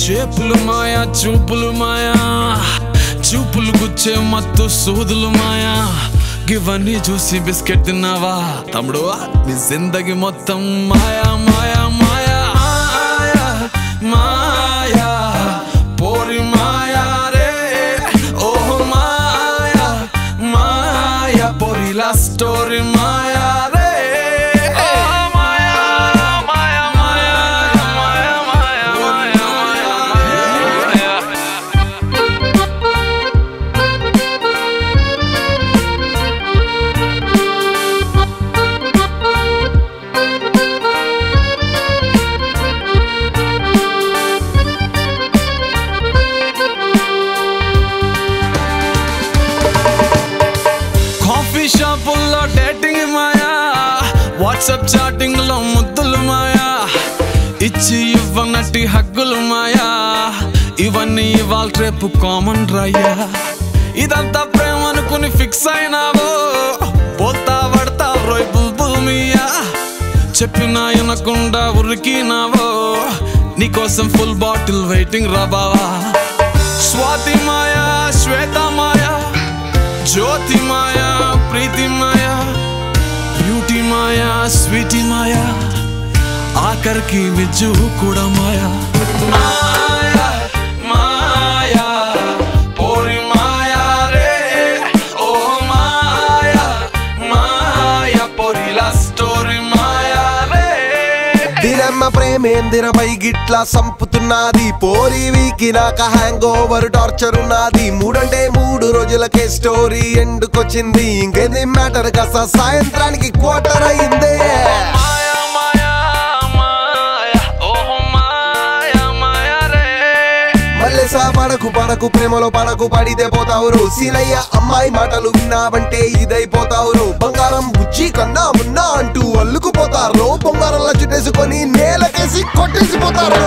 షేపులు మాయా చూపులు మాయా చూపులు గుచ్చే మత్తు సూదులు మాయా ఇవన్నీ చూసి బిస్కెట్ తిన్నావా తమ్ముడు నీ జిందగి మొత్తం మాయా మాయా మాయా మాయా మాయా పోరి మాయా రే ఓహ్ మాయా మాయా పోరిలా స్టోరీ మాయా రే ఓ మాయా మాయా మాయా మాయా మాయా మాయా మాయా కాఫీ షాపుల్లో డేటింగ్ మాయా వాట్సాప్ చాటింగ్ లో ముద్దులు మాయా ఇచ్చి ఇవ్వనట్టి హగ్గులు మాయా ఇవన్నీ ఇవాళ రేపు కామన్ రాయ్యా ఇదంతా ప్రేమ అనుకుని ఫిక్స్ అయినావో పోతా పడతా రోయ్ బుల్బుల్ మియా చెప్పినా వినకుండా ఉరికినావో నీకోసం ఫుల్ బాటిల్ వెయిటింగ్ రా బావా స్వాతి మాయా శ్వేత మాయా జ్యోతి మాయా ప్రీతి మాయా బ్యూటీ మాయా స్వీటీ మాయా ఆఖరికి విజ్జు కూడా మాయా మాయా మాయా పోరి మాయా రే ఓ మాయా మాయా పోరిలా స్టోరీ మాయా రే దినమ్మ ప్రేమేందిరపై గిట్లా సంపుతున్నది పోరి వీకి నాక హ్యాంగ్ ఓవర్ టార్చర్ ఉన్నది మూడంటే మూడు రోజులకే స్టోరీ ఎండుకొచ్చింది ఇంకేంది మ్యాటర్ కాస్త సాయంత్రానికి క్వార్టర్ అయిందే మాయా మాయా మాయా ఓ మాయా మాయా రే మల్లెసా పడకు పడకు ప్రేమలో పడకు పడితే పోతావురు సీనయ్య అమ్మాయి మాటలు విన్నావంటే ఇదైపోతావురు బంగారం బుజ్జి కన్నా మున్నా అంటూ అల్లుకుపోతారు బొంగారంలా చుట్టేసుకొని నేలకేసి కొట్టేసిపోతారు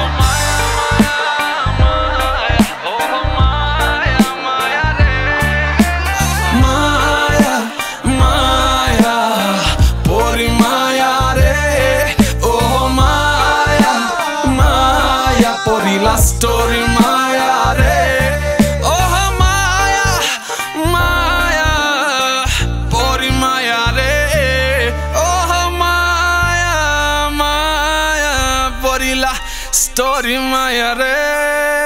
మాయా మాయా పోరి మాయా రే ఓ మాయా మాయా పోరిలా స్టోరీ మాయా రే ఓ మాయా మాయా పోరి మాయా రే ఓ మాయా మాయా పోరిలా స్టోరీ మాయా రే